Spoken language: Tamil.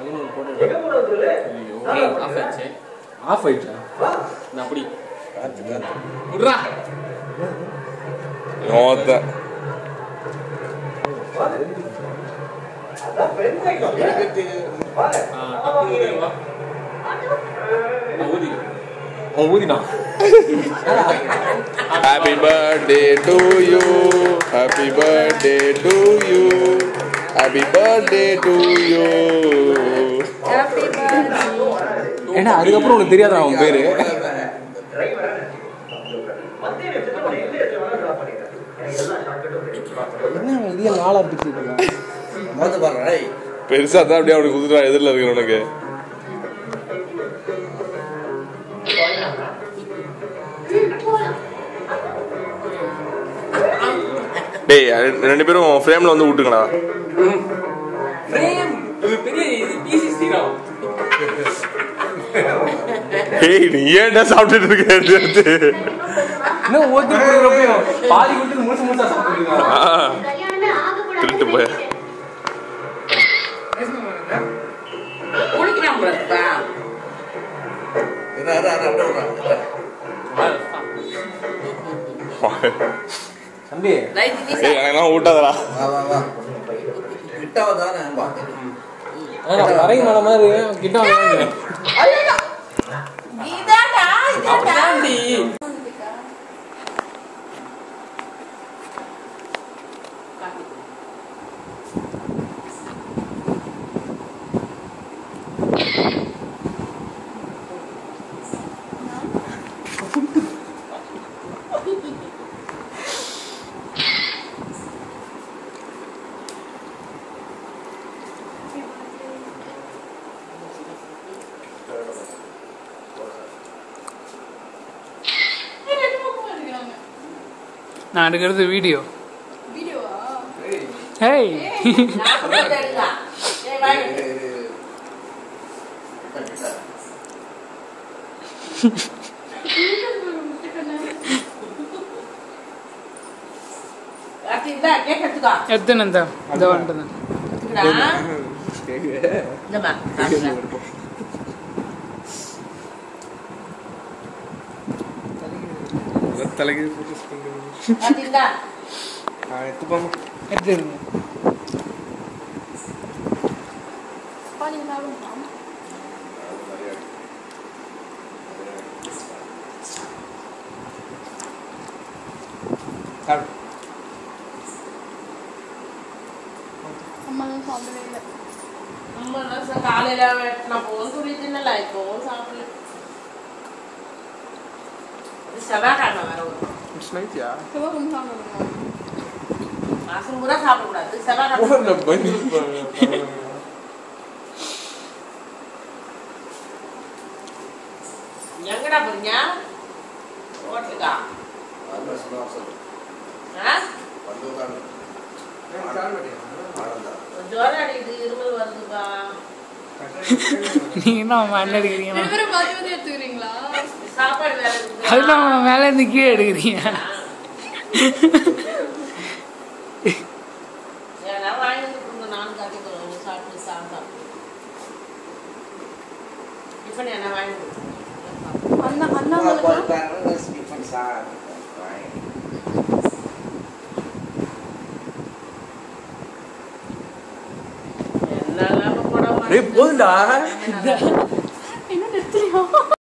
பதினோரு போட்டு ஆஃப் ஆச்சு ஆஃப் ஆயிடுச்சா நான் அப்படி விட்றா நோத்த டப்பு ஊதி வா நான் ஊதி அவன் ஊதினா happy birthday to you happy birthday to you happy birthday to you ஏன்னா அதுக்கப்புறம் உனக்கு தெரியாதா அவன் பேரு என்ன இதே நாளா பிடிச்சிருக்கா பெருசா தான் அப்படியே அவனுக்கு குதிரா எதிரில் இருக்கிறவனுக்கு டேய் ரெ- ரெண்டு பேரும் ஃப்ரேம்ல வந்து விட்டுக்கடா ஃப்ரேம் இது பெரிய இது பிசி ஸ்ரீராம் ஏய் நீ ஏன்டா சாப்பிட்டுட்டு இருக்க எடுத்து எடுத்து இன்னும் ஓத்தி கொடுக்குறப்பையும் பாதி கொடுத்து முழுசு முழுசா சாப்பிட்டுருக்கான் ஆ, திருட்டு போய குளிக்கிறான் பிரதா தம்பி ரைட் நீ ஏய் எனக்கெல்லாம் ஊட்டாதடா ஆனா வரையும் மலை மாதிரி கிட்ட வாங்க ஐயோ இதாடா இதாடா அப்படிதான்டி நான் எடுக்கிறது வீடியோ ஹேய் நான் சொல்றது எடுங்க ஏய் வாய் அத்தி இந்த கேக் எடுத்துக்கோ எத்தனை இந்த இந்த வந்துட்டு எடுத்துக்கடா இந்தமா சாப்பிடுறேன் தலைக்கு அத்தி இந்த எடுத்துப்பாங்க எடுத்துருங்க அம்மா நான் ச- காலையில வெட்டின போகும் துணி தின்னல இப்போவும் சாப்பிடல இது செவ்வாய்க்கிழமை வேற வரும் இட்ஸ் நைட்யா மாசம் பூரா சாப்பிடக்கூடாது செவ்வாய்க்கிழமை எங்கடா போறீங்க ஹோட்டலுக்கா ஆ? ஜுரம் அடிக்குது இருமல் வருதுப்பா நீங்க தான் மேலே எடுக்கிறீங்க சாப்பாடு வேற இருக்குது அதுதான் மேலே இருந்து கீழே எடுக்கிறீங்க ஏன்னா வாங்கி வந்து கொடுங்க நானும் கட்டிக்கிறோம் சாப்பிட்டு சாப்பிட்டோம் டிஃபன் என்ன வாங்கி கொடுங்க என்ன இல்லாம போட டேய் போதுண்டா மாட்டேன்